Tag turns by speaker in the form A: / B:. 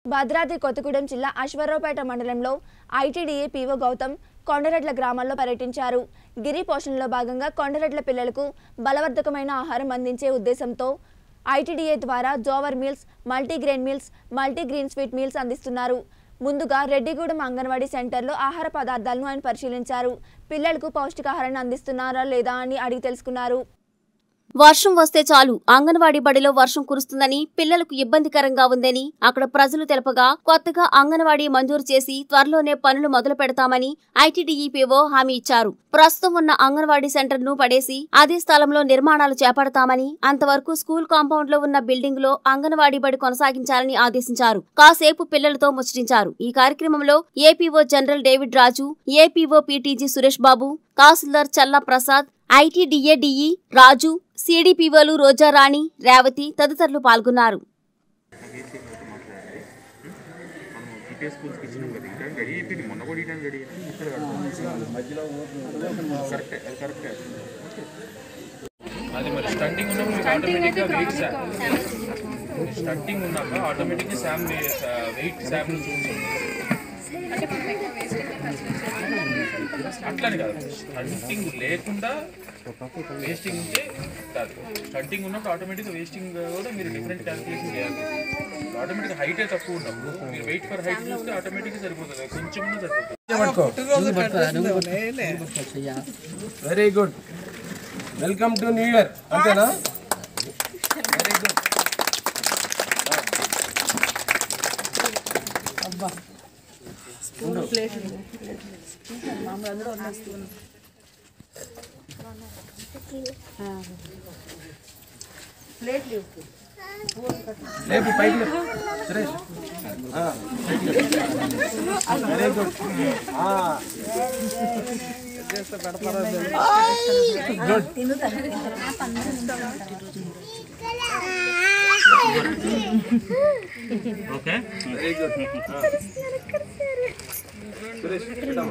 A: భద్రాద్రి కొత్తగూడెం జిల్లా అశ్వరావుపేట మండలంలో ITDA PO Gautam కొండరెడ్ల గ్రామాల్లో పర్యటించారు గిరి పోషణలో భాగంగా కొండరెడ్ల పిల్లలకు బలవర్ధకమైన ఆహారం అందించే ఉద్దేశంతో ఐటీడీఏ ద్వారా jowar meals multigrain meals multigrain sweet meals అందిస్తున్నారు ముందుగా రెడ్డిగూడెం అంగన్వాడీ సెంటర్లో ఆహార పదార్థాలను ఆయన పరిశీలించారు పిల్లలకు పౌష్టికాహారాన్ని అందిస్తున్నారా లేదా అని అడిగి తెలుసుకున్నారు
B: వర్షం వస్తే చాలు అంగన్వాడీ బడిలో వర్షం కురుస్తుందని పిల్లలకు ఇబ్బందికరంగా ఉందని అక్కడ ప్రజలు తెలపగా కొత్తగా అంగన్వాడీ మంజూరు చేసి త్వరలోనే పనులు మొదలు పెడతామని ఐటీడీఈపీఓ హామీ ఇచ్చారు ప్రస్తుతం ఉన్న అంగన్వాడీ సెంటర్ ను పడేసి అదే స్థలంలో నిర్మాణాలు చేపడతామని అంతవరకు స్కూల్ కాంపౌండ్ లో ఉన్న బిల్డింగ్ లో అంగన్వాడీ బడి కొనసాగించాలని ఆదేశించారు కాసేపు పిల్లలతో ముచ్చటించారు ఈ కార్యక్రమంలో APO general David Raju APO PTG Suresh Babu తహసీల్దార్ చల్లా ప్రసాద్ ఐటీడీఏడీఈ రాజు సిడిపిఓలు రోజారాణి రేవతి తదితరులు పాల్గొన్నారు
C: మనం జీపీఎస్ స్కూల్స్కి ఇచ్చినాం కదా ఇంకా రెడీ అయిపోయింది మొన్న కూడా ఇవ్వడానికి రెడీ అయింది ఇక్కడ కరెక్టే అది కరెక్టే అది మరి స్టంటింగ్ ఉన్నప్పుడు మీకు ఆటోమేటిక్గా వెయిట్ స్టంటింగ్ ఉన్నాక ఆటోమేటిక్గా శామ్ వెయిట్ శామ్ నుంచి ఉంటుంది అట్లని కాదు స్టంటింగ్ లేకుండా వేస్టింగ్ ఉంటే కాదు స్టంటింగ్ ఉన్నప్పుడు ఆటోమేటిక్గా వేస్టింగ్ కూడా మీరు డిఫరెంట్ క్యాల్కులేషన్ చేయాలి ఆటోమేటిక్గా హైటే తక్కువ ఉన్నప్పుడు మీరు వెయిట్ ఫర్ హైట్ చూస్తే ఆటోమేటిక్గా సరిపోతుంది కొంచెం ఉన్నా సరిపోతుంది
D: very good welcome to new year అంతేనా వెరీ గుడ్ లేపు పైకి లేపు Suresh very good very good Suresh పెట్టమ్మా.